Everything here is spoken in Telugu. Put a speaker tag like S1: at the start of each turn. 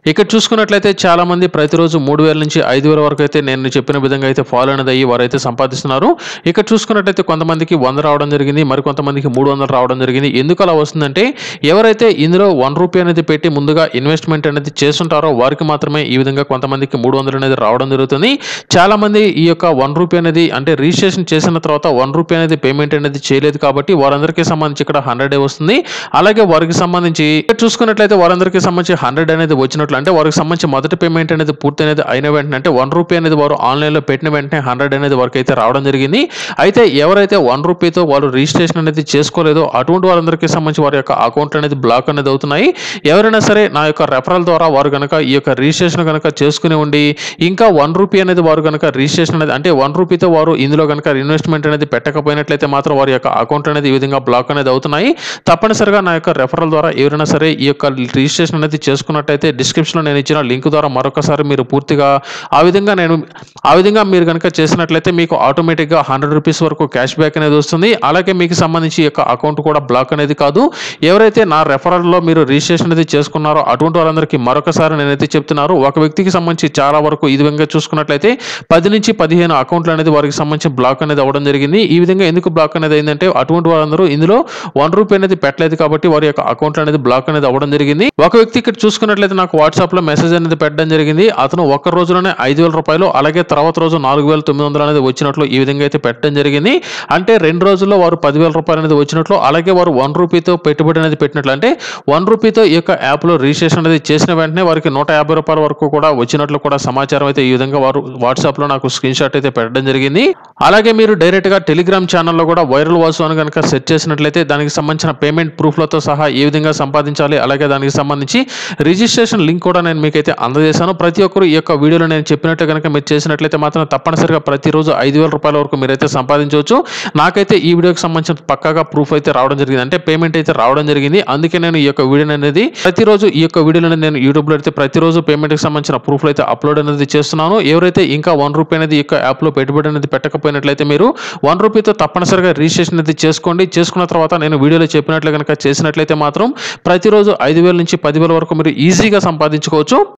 S1: ఇక్కడ చూసుకున్నట్లయితే చాలా మంది ప్రతిరోజు మూడు వేల నుంచి ఐదు వేల వరకు అయితే నేను చెప్పిన విధంగా అయితే ఫాలో అనేది అయ్యి వారైతే సంపాదిస్తున్నారు ఇక్కడ చూసుకున్నట్లయితే కొంతమందికి వంద రావడం జరిగింది మరి కొంతమందికి మూడు వందలు రావడం జరిగింది ఎందుకు అలా వస్తుందంటే ఎవరైతే ఇందులో వన్ రూపీ అనేది పెట్టి ముందుగా ఇన్వెస్ట్మెంట్ అనేది చేస్తుంటారో వారికి మాత్రమే ఈ విధంగా కొంతమందికి మూడు వందలు అనేది రావడం జరుగుతుంది చాలా మంది ఈ యొక్క వన్ రూపీ అనేది అంటే రిజిస్ట్రేషన్ చేసిన తర్వాత వన్ రూపీ అనేది పేమెంట్ అనేది చేయలేదు కాబట్టి వారందరికీ సంబంధించి ఇక్కడ హండ్రెడ్ వస్తుంది అలాగే వారికి సంబంధించి ఇక్కడ చూసుకున్నట్లయితే వారందరికీ సంబంధించి హండ్రెడ్ అనేది వచ్చినట్లు అంటే వారికి సంబంధించి మొదటి పేమెంట్ అనేది పూర్తి అనేది అయిన వెంటనే అంటే వన్ రూపీ అనేది వారు ఆన్లైన్లో పెట్టిన వెంటనే హండ్రెడ్ అనేది వారికి అయితే రావడం జరిగింది అయితే ఎవరైతే వన్ రూపీతో వాళ్ళు రిజిస్ట్రేషన్ అనేది చేసుకోలేదో అటువంటి వారందరికీ సంబంధించి వారి యొక్క అకౌంట్ అనేది బ్లాక్ అనేది అవుతున్నాయి ఎవరైనా సరే నా యొక్క రెఫరల్ ద్వారా వారు కనుక ఈ యొక్క రిజిస్ట్రేషన్ కనుక చేసుకుని ఉండి ఇంకా వన్ రూపీ అనేది వారు కనుక రిజిస్ట్రేషన్ అనేది అంటే వన్ రూపీతో వారు ఇందులో కనుక ఇన్వెస్ట్మెంట్ అనేది పెట్టకపోయినట్లయితే మాత్రం వారి యొక్క అకౌంట్ అనేది ఈ విధంగా బ్లాక్ అనేది అవుతున్నాయి తప్పనిసరిగా నా యొక్క రెఫరల్ ద్వారా ఎవరైనా సరే ఈ యొక్క రిజిస్ట్రేషన్ అనేది చేసుకున్నట్టయితే డిస్క్రిప్షన్లో నేను ఇచ్చిన లింక్ ద్వారా మరొకసారి మీరు పూర్తిగా ఆ విధంగా నేను ఆ విధంగా మీరు కనుక చేసినట్లయితే మీకు ఆటోమేటిక్గా హండ్రెడ్ రూపీస్ వరకు క్యాష్ బ్యాక్ అనేది వస్తుంది అలాగే మీకు సంబంధించి ఈ యొక్క అకౌంట్ కూడా బ్లాక్ అనేది కాదు ఎవరైతే నా రెఫరల్లో మీరు రిజిస్ట్రేషన్ అనేది చేసుకున్నారో అటువంటి వాళ్ళందరికీ మరొకసారి నేనైతే చెప్తున్నారు ఒక వ్యక్తికి సంబంధించి చాలా వరకు ఈ విధంగా చూసుకున్నట్లయితే పది నుంచి పదిహేను అకౌంట్లు అనేది వారికి సంబంధించి బ్లాక్ అనేది అవ్వడం జరిగింది ఈ విధంగా ఎందుకు బ్లాక్ అనేది అయిందంటే అటువంటి వాళ్ళందరూ ఇందులో వన్ రూపీ అనేది పెట్టలేదు కాబట్టి వారి యొక్క అకౌంట్ అనేది బ్లాక్ అనేది అవ్వడం జరిగింది ఒక వ్యక్తి ఇక్కడ చూసుకున్నట్లయితే నాకు వాట్సాప్ లో మెసేజ్ అనేది పెట్టడం జరిగింది అతను ఒక్క రోజులోనే ఐదు వేల రూపాయలు అలాగే తర్వాత రోజు నాలుగు వేల తొమ్మిది వందలు అనేది వచ్చినట్లు ఈ విధంగా అయితే పెట్టడం జరిగింది అంటే రెండు రోజుల్లో వారు పదివేల రూపాయలు అనేది వచ్చినట్లు అలాగే వారు వన్ రూపీతో పెట్టుబడి అనేది పెట్టినట్లు అంటే వన్ రూపీతో ఈ యొక్క యాప్లో రిజిస్ట్రేషన్ అనేది చేసిన వెంటనే వారికి నూట యాభై రూపాయల వరకు కూడా వచ్చినట్లు కూడా సమాచారం అయితే ఈ విధంగా వారు వాట్సాప్ లో నాకు స్క్రీన్ షాట్ అయితే పెట్టడం జరిగింది అలాగే మీరు డైరెక్ట్ గా టెలిగ్రామ్ ఛానల్లో కూడా వైరల్ వాసు అని కనుక సెట్ చేసినట్లయితే దానికి సంబంధించిన పేమెంట్ ప్రూఫ్లతో సహా ఏ విధంగా సంపాదించాలి అలాగే దానికి సంబంధించి రిజిస్ట్రేషన్ లింక్ కూడా నేను మీకైతే అందజేశాను ప్రతి ఒక్కరు ఈ యొక్క వీడియోలో నేను చెప్పినట్టు కనుక మీరు చేసినట్లయితే మాత్రం తప్పనిసరిగా ప్రతిరోజు ఐదు వేల రూపాయల వరకు మీరైతే సంపాదించవచ్చు నాకైతే ఈ వీడియోకి సంబంధించిన పక్కాగా ప్రూఫ్ అయితే రావడం జరిగింది అంటే పేమెంట్ అయితే రావడం జరిగింది అందుకే నేను ఈ యొక్క వీడియో అనేది ప్రతిరోజు ఈ యొక్క వీడియోలో నేను యూట్యూబ్లో అయితే ప్రతిరోజు పేమెంట్కి సంబంధించిన ప్రూఫ్లు అయితే అప్లోడ్ అనేది చేస్తున్నాను ఎవరైతే ఇంకా వన్ రూపీ అనేది ఈ యొక్క యాప్లో పెట్టుబడి అనేది పెట్టకపోయినట్లయితే మీరు వన్ రూపీతో తప్పనిసరిగా రిజిస్ట్రేషన్ అనేది చేసుకోండి చేసుకున్న తర్వాత నేను వీడియోలో చెప్పినట్లు కనుక చేసినట్లయితే మాత్రం ప్రతిరోజు ఐదు వేల నుంచి పదివేల వరకు మీరు ఈజీగా సంపాదించుకోవచ్చు